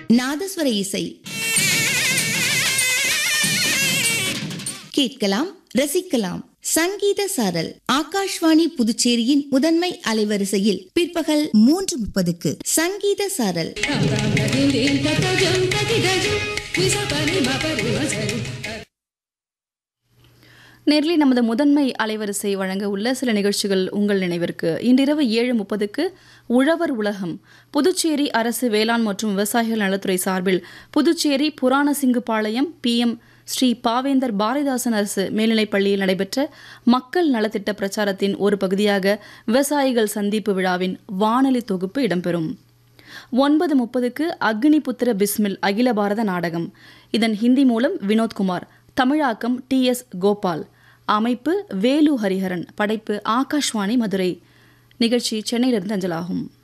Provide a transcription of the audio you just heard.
நாதஸ்வர இசை கேட்கலாம் ரசிக்கலாம் சங்கீத சாரல் ஆகாஷ்வாணி புதுச்சேரியின் முதன்மை அலைவரிசையில் பிற்பகல் மூன்று முப்பதுக்கு சங்கீத சாரல் நேர்லி நமது முதன்மை அலைவரிசை வழங்க உள்ள சில நிகழ்ச்சிகள் உங்கள் நினைவிற்கு இன்றிரவு ஏழு முப்பதுக்கு உழவர் உலகம் புதுச்சேரி அரசு வேளாண் மற்றும் விவசாயிகள் நலத்துறை சார்பில் புதுச்சேரி புராணசிங்குபாளையம் பிஎம் ஸ்ரீ பாவேந்தர் பாரதிதாசன் அரசு மேல்நிலைப் பள்ளியில் நடைபெற்ற மக்கள் நலத்திட்ட பிரச்சாரத்தின் ஒரு பகுதியாக விவசாயிகள் சந்திப்பு விழாவின் வானொலி தொகுப்பு இடம்பெறும் ஒன்பது முப்பதுக்கு அக்னிபுத்திர பிஸ்மில் அகில பாரத நாடகம் இதன் ஹிந்தி மூலம் வினோத்குமார் தமிழாக்கம் டி எஸ் கோபால் அமைப்பு வேலு ஹரிஹரன் படைப்பு ஆகாஷ்வாணி மதுரை நிகழ்ச்சி சென்னையிலிருந்து அஞ்சலாகும்